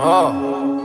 اه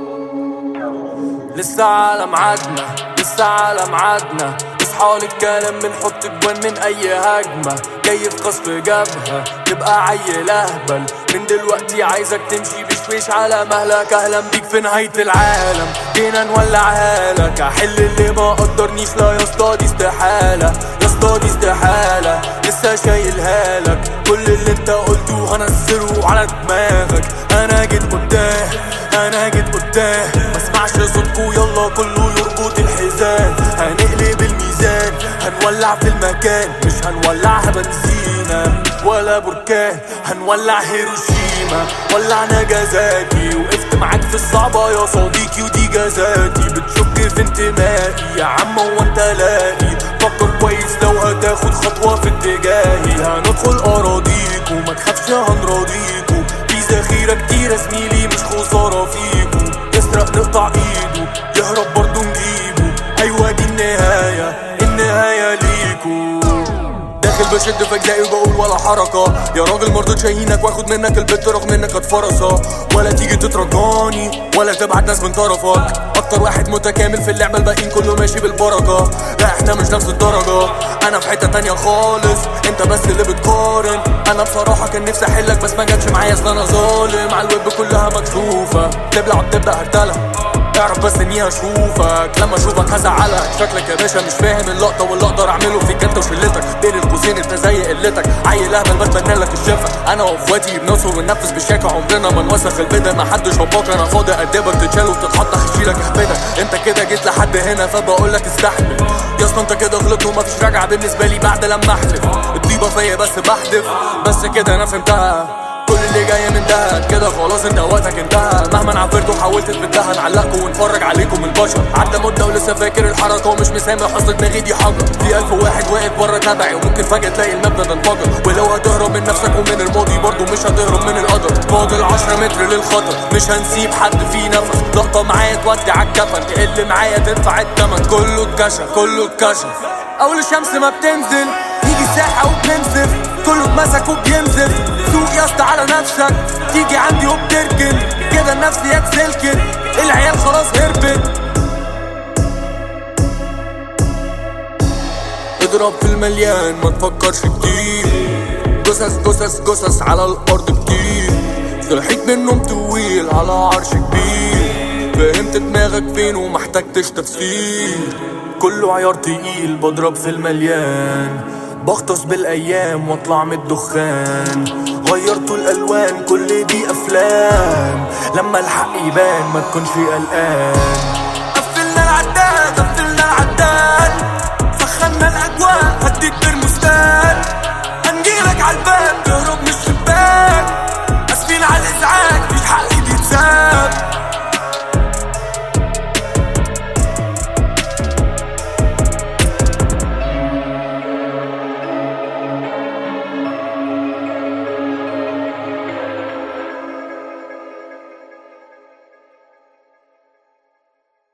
لسه على ميعادنا لسه على ميعادنا اصحى للكلام بنحط جوان من اي هجمة جاي في قصف جبهة تبقى عيل اهبل من دلوقتي عايزك تمشي بشويش على مهلك اهلا بيك في نهاية العالم جينا نولعها لك احل اللي ما قدرنيش لا يا اسطى دي استحالة يا اسطى دي استحالة لسه شايلها لك كل اللي انت قلته هنزله على دماغك انا جيت قدام انا جيت قدام مسمعش صوتكو يلا كله يربط الحزام هنقلب الميزان هنولع في المكان مش هنولعها بنزينة ولا بركان هنولع هيروشيما ولع نجازاكي وقفت معاك في الصعبة يا صديقي ودي جزاتي بتشك في انتمائي يا عم هو انت لاقي فكر كويس لو هتاخد خطوة في اتجاهي هندخل اراضيكو ما تخافش هنراضيكو في ذخيرة كتيرة زميلي مش خسارة فيكو يسرق نقطع ايده يهرب برضه نجيبه ايوه دي النهاية النهاية ليكو داخل بشد فجائي وبقول ولا حركة يا راجل مرضتش اهينك واخد منك البت رغم انك اتفرصة ولا تيجي تترجاني ولا تبعت ناس من طرفك اكتر واحد متكامل في اللعبة الباقيين كله ماشي بالبركة لا احنا مش نفس الدرجة انا في حتة تانية خالص انت بس اللي بتقارن انا بصراحة كان نفسي احلك بس ما جاتش معايا اصل انا ظالم على الويب كلها مكشوفة تبلع وتبدأ هرتلة اعرف بس اني اشوفك لما اشوفك هزعلك شكلك يا باشا مش فاهم اللقطه واللي اقدر اعمله فيك انت وشلتك بين القوسين انت زي قلتك عيل اهبل بتمنى لك الشفا انا واخواتي بنصر وننفذ بالشياكه عمرنا ما نوسخ البدن ما حدش هباك انا فاضي ادبك تتشال وتتحط هشيلك اهبدك انت كده جيت لحد هنا فبقول لك استحمل يا اسطى انت كده غلطت ومفيش رجعه بالنسبه لي بعد لما احلف الطيبه فيا بس بحدف بس كده انا فهمتها كل اللي جاي من ده كده خلاص انت وقتك انتهى مهما عفرت وحاولت تبدها نعلقكم ونفرج عليكم البشر عدى مده ولسه فاكر الحركه ومش مسامح اصل دماغي دي حجر في الف واحد واقف بره تبعي وممكن فجاه تلاقي المبنى ده انفجر ولو هتهرب من نفسك ومن الماضي برضه مش هتهرب من القدر فاضل 10 متر للخطر مش هنسيب حد فيه نفس لقطه معايا تودي عالكفن تقل معايا تدفع التمن كله اتكشف كله اتكشف اول الشمس ما بتنزل نيجي الساحه وبننزف كله اتمسك وبينزف سوق يا اسطى على نفسك تيجي عندي وبتركن كده النفسيات سلكت العيال خلاص هربت اضرب في المليان ما تفكرش كتير جثث جثث جثث على الارض كتير صحيت من النوم طويل على عرش كبير فهمت دماغك فين ومحتاجتش تفسير كله عيار تقيل بضرب في المليان بغطس بالايام واطلع من الدخان غيرتوا الالوان كل دي افلام لما الحق يبان ما تكونش قلقان قفلنا العداد قفلنا العداد سخنا الاجواء